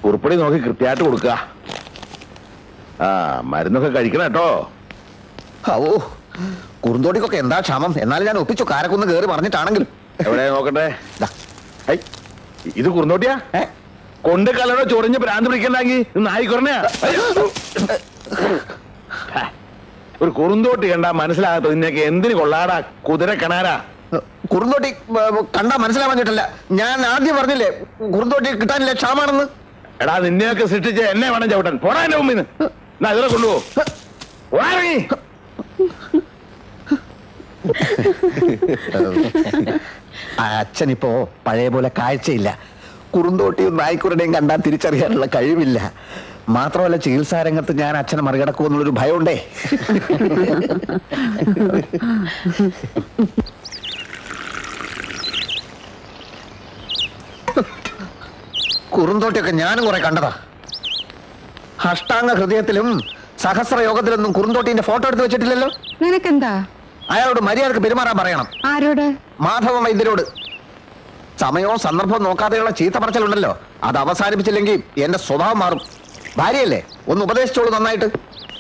കുറിപ്പടി നോക്കി കൃത്യമായിട്ട് കൊടുക്കുക ആ മരുന്നൊക്കെ കഴിക്കണം കേട്ടോ ഓ കുറുന്തോട്ടിക്കൊക്കെ എന്താ ക്ഷമം എന്നാലും ഞാൻ ഒപ്പിച്ചു കാരക്കുന്ന് കയറി പറഞ്ഞിട്ടാണെങ്കിലും എവിടെ നോക്കട്ടെ ദാ, ഐ, ഇത് കുറുന്തോട്ടിയാ ഏ? കൊണ്ട് കലടോ ചൊറിഞ്ഞ് ഭ്രാന്ത് പിടിക്കണ്ടെങ്കിൽ നായിക്കൊറണയാ ഒരു കുറുന്തോട്ടി കണ്ടാ മനസ്സിലാകത്ത നിന്നൊക്കെ എന്തിന് കൊള്ളാടാ കുതിര കണാരാ കുറുന്തോട്ടി ഏ, കണ്ടാ മനസ്സിലാവാൻ പറ്റില്ല ഞാൻ ആദ്യം പറഞ്ഞില്ലേ കുറുന്തോട്ടി കിട്ടാനില്ല ക്ഷാമാണെന്ന് എടാ നിന്നെയൊക്കെ സൃഷ്ടിച്ച് എന്നെ വേണം ചവിട്ടാൻ പോടാ എന്റെ മുമ്പിന്ന് എന്നാ ഇതിലെ കൊണ്ടുപോ പോടാ അച്ഛനിപ്പോ പഴയ പോലെ കാഴ്ചയില്ല കുറുന്തോട്ടിയും നായ്ക്കുരുടെയും കണ്ടാൽ തിരിച്ചറിയാനുള്ള കഴിവില്ല മാത്രമല്ല ചികിത്സാ രംഗത്ത് ഞാൻ അച്ഛനെ മറികടക്കുമെന്നുള്ളൊരു ഭയമുണ്ടേ കുറുന്തോട്ടിയൊക്കെ ഞാനും കുറെ കണ്ടതാ അഷ്ടാംഗ ഹൃദയത്തിലും സഹസ്ര യോഗത്തിലൊന്നും കുറുന്തോട്ടിന്റെ ഫോട്ടോ എടുത്ത് വെച്ചിട്ടില്ലല്ലോ നിനക്കെന്താ അയാളോട് മര്യാദക്ക് പെരുമാറാൻ പറയണം ആരോട് മാധവ വൈദ്യരോട് സമയവും സന്ദർഭവും നോക്കാതെയുള്ള ചീത്ത പറച്ചിലുണ്ടല്ലോ അത് അവസാനിപ്പിച്ചില്ലെങ്കിൽ എന്റെ സ്വഭാവം മാറും ഭാര്യയല്ലേ ഒന്ന് ഉപദേശിച്ചോളൂ നന്നായിട്ട്